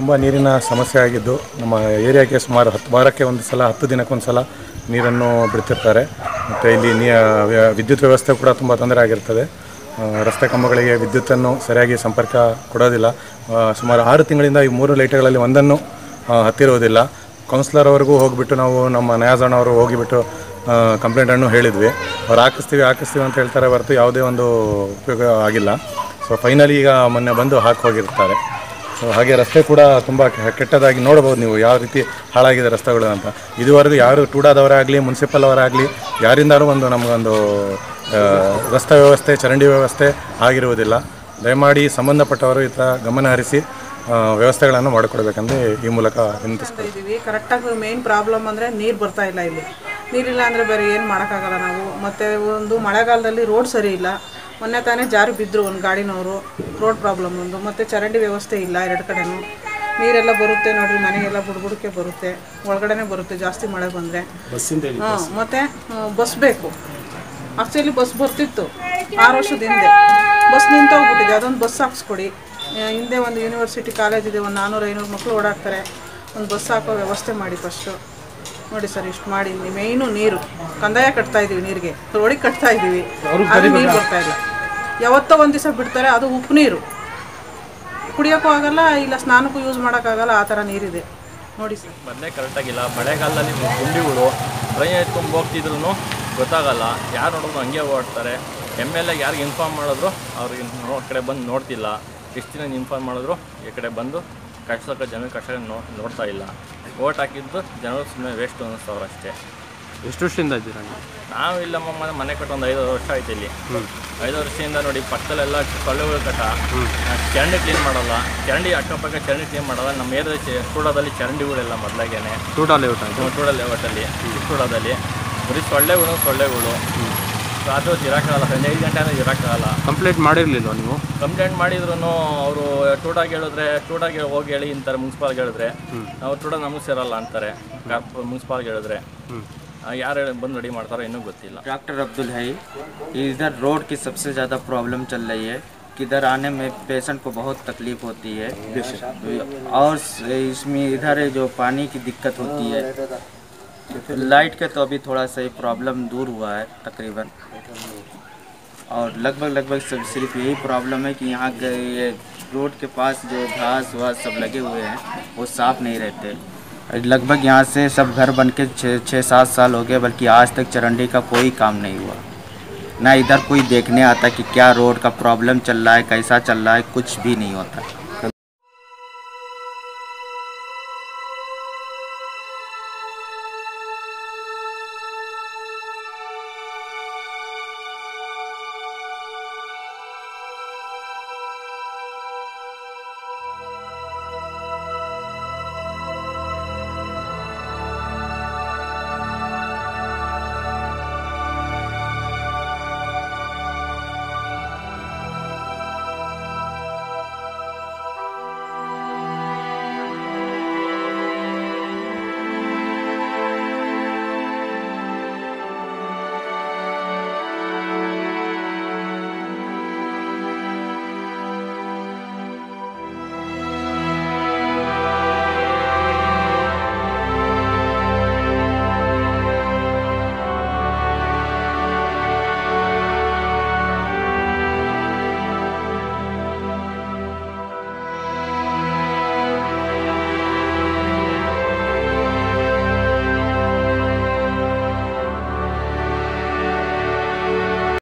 ತುಂಬ ನೀರಿನ ಸಮಸ್ಯೆ ಆಗಿದ್ದು ನಮ್ಮ ಏರಿಯಾಕ್ಕೆ ಸುಮಾರು ಹತ್ತು ವಾರಕ್ಕೆ ಒಂದು ಸಲ ಹತ್ತು ದಿನಕ್ಕೊಂದು ಸಲ ನೀರನ್ನು ಬಿಡ್ತಿರ್ತಾರೆ ಮತ್ತು ಇಲ್ಲಿ ನೀ ವ್ಯ- ವಿದ್ಯುತ್ ವ್ಯವಸ್ಥೆ ಕೂಡ ತುಂಬ ತೊಂದರೆ ಆಗಿರ್ತದೆ ಆ, ರಸ್ತೆ ಕಂಬಗಳಿಗೆ ವಿದ್ಯುತ್ತನ್ನು ಸರಿಯಾಗಿ ಸಂಪರ್ಕ ಕೊಡೋದಿಲ್ಲ ಆ, ಸುಮಾರು ಆರು ತಿಂಗಳಿಂದ ಈ ಮೂರು ಲೈಟ್ಗಳಲ್ಲಿ ಒಂದನ್ನು ಆ, ಹತ್ತಿರುವುದಿಲ್ಲ ಕೌನ್ಸಿಲರ್ ಅವ್ರಿಗೂ ಹೋಗಿಬಿಟ್ಟು ನಾವು ನಮ್ಮ ನಯಾಜಣ್ಣ ಅವರು ಹೋಗಿಬಿಟ್ಟು ಕಂಪ್ಲೇಂಟನ್ನು ಹೇಳಿದ್ವಿ ಅವ್ರು ಹಾಕಿಸ್ತೀವಿ ಹಾಕಿಸ್ತೀವಿ ಅಂತ ಹೇಳ್ತಾರೆ ಹೊರತು ಯಾವುದೇ ಒಂದು ಉಪಯೋಗ ಆಗಿಲ್ಲ ಸೊ ಫೈನಲಿ ಈಗ ಮೊನ್ನೆ ಬಂದು ಹಾಕಿ ಹೋಗಿರ್ತಾರೆ ಸೊ ಹಾಗೆ ರಸ್ತೆ ಕೂಡ ತುಂಬ ಕೆಟ್ಟದಾಗಿ ನೋಡಬಹುದು ನೀವು ಯಾವ ರೀತಿ ಹಾಳಾಗಿದೆ ರಸ್ತೆಗಳು ಅಂತ ಇದುವರೆಗೂ ಯಾರು ಟೂಡಾದವರೇ ಆಗಲಿ ಮುನ್ಸಿಪಲ್ ಅವರಾಗಲಿ ಯಾರಿಂದಾದ್ರೂ ಒಂದು ನಮಗೊಂದು ಆ, ರಸ್ತೆ ವ್ಯವಸ್ಥೆ ಚರಂಡಿ ವ್ಯವಸ್ಥೆ ಆಗಿರುವುದಿಲ್ಲ ದಯಮಾಡಿ ಸಂಬಂಧಪಟ್ಟವರು ಈ ಥರ ಗಮನ ಹರಿಸಿ ಆ, ವ್ಯವಸ್ಥೆಗಳನ್ನು ಮಾಡಿಕೊಡ್ಬೇಕಂದ್ರೆ ಈ ಮೂಲಕ ವಿನಂತಿಸ್ಕೊಳ್ತೀನಿ ಇದ್ದೀವಿ ಕರೆಕ್ಟಾಗಿ ಮೇನ್ ಪ್ರಾಬ್ಲಮ್ ಅಂದರೆ ನೀರು ಬರ್ತಾ ಇಲ್ಲ ಇಲ್ಲಿ ನೀರಿಲ್ಲ ಅಂದರೆ ಬೇರೆ ಏನು ಮಾಡೋಕ್ಕಾಗಲ್ಲ ನಾವು ಮತ್ತು ಒಂದು ಮಳೆಗಾಲದಲ್ಲಿ ರೋಡ್ ಸರಿ ಇಲ್ಲ ಮೊನ್ನೆ ತಾನೇ ಜಾರಿ ಬಿದ್ದರು ಒಂದು ಗಾಡಿನವರು ರೋಡ್ ಪ್ರಾಬ್ಲಮ್ ಒಂದು ಮತ್ತು ಚರಂಡಿ ವ್ಯವಸ್ಥೆ ಇಲ್ಲ ಎರಡು ಕಡೆನೂ ನೀರೆಲ್ಲ ಬರುತ್ತೆ ನೋಡ್ರಿ ಮನೆಗೆಲ್ಲ ಬುಡ್ಬುಡಕ್ಕೆ ಬರುತ್ತೆ ಒಳಗಡೆನೇ ಬರುತ್ತೆ ಜಾಸ್ತಿ ಮಳೆ ಬಂದರೆ ಹಾಂ ಮತ್ತು ಬಸ್ ಬೇಕು ಆಕ್ಚುಲಿ ಬಸ್ ಬರ್ತಿತ್ತು ಆರು ವರ್ಷದ ಹಿಂದೆ ಬಸ್ ನಿಂತೋಗ್ಬಿಟ್ಟಿದೆ ಅದೊಂದು ಬಸ್ ಹಾಕ್ಸ್ಕೊಡಿ ಆ, ಹಿಂದೆ ಒಂದು ಯೂನಿವರ್ಸಿಟಿ ಕಾಲೇಜ್ ಇದೆ ಒಂದು ನಾನ್ನೂರು ಐನೂರು ಮಕ್ಕಳು ಓಡಾಡ್ತಾರೆ ಒಂದು ಬಸ್ ಹಾಕೋ ವ್ಯವಸ್ಥೆ ಮಾಡಿ ಫಸ್ಟು ನೋಡಿ ಸರ್ ಇಷ್ಟು ಮಾಡಿ ಮೇಯ್ನು ನೀರು ಕಂದಾಯ ಕಟ್ತಾ ಇದೀವಿ ನೀರಿಗೆ ರೋಡಿಗೆ ಕಟ್ತಾ ಇದ್ದೀವಿ ಅದು ನೀರು ಬರ್ತಾ ಇಲ್ಲ ಯಾವತ್ತೋ ಒಂದು ದಿವಸ ಬಿಡ್ತಾರೆ ಅದು ಉಪ್ಪು ನೀರು ಕುಡಿಯೋಕ್ಕೂ ಆಗಲ್ಲ ಇಲ್ಲ ಸ್ನಾನಕ್ಕೂ ಯೂಸ್ ಮಾಡೋಕ್ಕಾಗಲ್ಲ ಆ ಥರ ನೀರಿದೆ ನೋಡಿ ಸರ್ ಮೊದಲೇ ಕರೆಕ್ಟಾಗಿಲ್ಲ ಮಳೆಗಾಲದಲ್ಲಿ ಗುಂಡಿಗಳು ಟ್ರೈನ್ ಎತ್ಕೊಂಡು ಹೋಗ್ತಿದ್ರು ಗೊತ್ತಾಗಲ್ಲ ಯಾರು ನೋಡಿದ್ರು ಹಂಗೆ ಓಡ್ತಾರೆ ಎಮ್ ಎಲ್ ಎ ಯಾರಿಗೆ ಇನ್ಫಾರ್ಮ್ ಮಾಡಿದ್ರು ಅವ್ರಿಗೆ ನೋ ಕಡೆ ಬಂದು ನೋಡ್ತಿಲ್ಲ ಎಷ್ಟು ದಿನ ಇನ್ಫಾರ್ಮ್ ಮಾಡಿದ್ರು ಈ ಕಡೆ ಬಂದು ಕಷ್ಟಕ್ಕೆ ಜನ ಕಷ್ಟ ನೋ ನೋಡ್ತಾ ಇಲ್ಲ ಓಟ್ ಹಾಕಿದ್ದು ಜನರು ಸುಮ್ಮನೆ ವೇಸ್ಟ್ ಅನ್ನಿಸ್ತವ್ರು ಅಷ್ಟೇ ಎಷ್ಟು ವರ್ಷದಿಂದ ಇದ್ದೀರಾ ನೀವು ನಾವು ಇಲ್ಲಮ್ಮ ಮನೆ ಮನೆ ಕಟ್ಟ ಒಂದು ಐದು ವರ್ಷ ಆಯ್ತು ಇಲ್ಲಿ ಐದು ವರ್ಷದಿಂದ ನೋಡಿ ಪಕ್ಕದಲ್ಲೆಲ್ಲ ಸೊಳ್ಳೆಗಳು ಕಟ್ಟ ಚರಂಡಿ ಕ್ಲೀನ್ ಮಾಡಲ್ಲ ಚರಂಡಿ ಅಕ್ಕಪಕ್ಕ ಚರಂಡಿ ಕ್ಲೀನ್ ಮಾಡಲ್ಲ ನಮ್ಮ ಏರಿಯಾದ ಕೂಡದಲ್ಲಿ ಚರಂಡಿಗಳೆಲ್ಲ ಮೊದಲಾಗೇನೆ ಟೋಟಲ್ ಲೇಔಟ್ ಆಯಿತು ಟೂಡ ಲೆವೆಟಲ್ಲಿ ಚಿಕ್ಕೂಡದಲ್ಲಿ ಬರೀ ಸೊಳ್ಳೆಗಳು ಸೊಳ್ಳೆಗಳು ಅದು ಇರೋಕ್ಕಾಗಲ್ಲ ಹದಿನೈದು ಗಂಟೆ ಅಂದರೆ ಇರೋಕ್ಕಾಗಲ್ಲ ಕಂಪ್ಲೇಂಟ್ ಮಾಡಿರಲಿಲ್ವ ನೀವು ಕಂಪ್ಲೇಂಟ್ ಮಾಡಿದ್ರು ಅವರು ಟೂಡಾಗಿ ಹೇಳಿದ್ರೆ ಟೂಡಾಗಿ ಹೋಗಿ ಹೇಳಿ ಅಂತಾರೆ ಮುನ್ಸಿಪಾಲ್ಗೆ ಹೇಳಿದ್ರೆ ನಾವು ಟೂಡ ನಮಗೆ ಸೇರಲ್ಲ ಅಂತಾರೆ ಮುನ್ಸಿಪಾಲ್ಗೆ ಹೇಳಿದ್ರೆ ಆ, ಯಾರು ಹೇಳಿ ಬಂದು ರೆಡಿ ಮಾಡ್ತಾರೋ ಇನ್ನೂ ಗೊತ್ತಿಲ್ಲ डॉक्टर अब्दुल है इधर रोड की सबसे ज़्यादा प्रॉब्लम चल रही है किधर आने में पेशेंट को बहुत तकलीफ होती है और इसमें इधर जो पानी की दिक्कत होती है लाइट के तो अभी थोड़ा सा प्रॉब्लम दूर हुआ है तकरीबन और लगभग लगभग सब सिर्फ यही प्रॉब्लम है कि यहाँ के ये रोड के पास जो घास वास सब लगे हुए हैं वो साफ नहीं रहते लगभग यहाँ से सब घर बन के छः छः सात साल हो गए बल्कि आज तक चरंडी का कोई काम नहीं हुआ ना इधर कोई देखने आता कि क्या रोड का प्रॉब्लम चल रहा है कैसा चल रहा है कुछ भी नहीं होता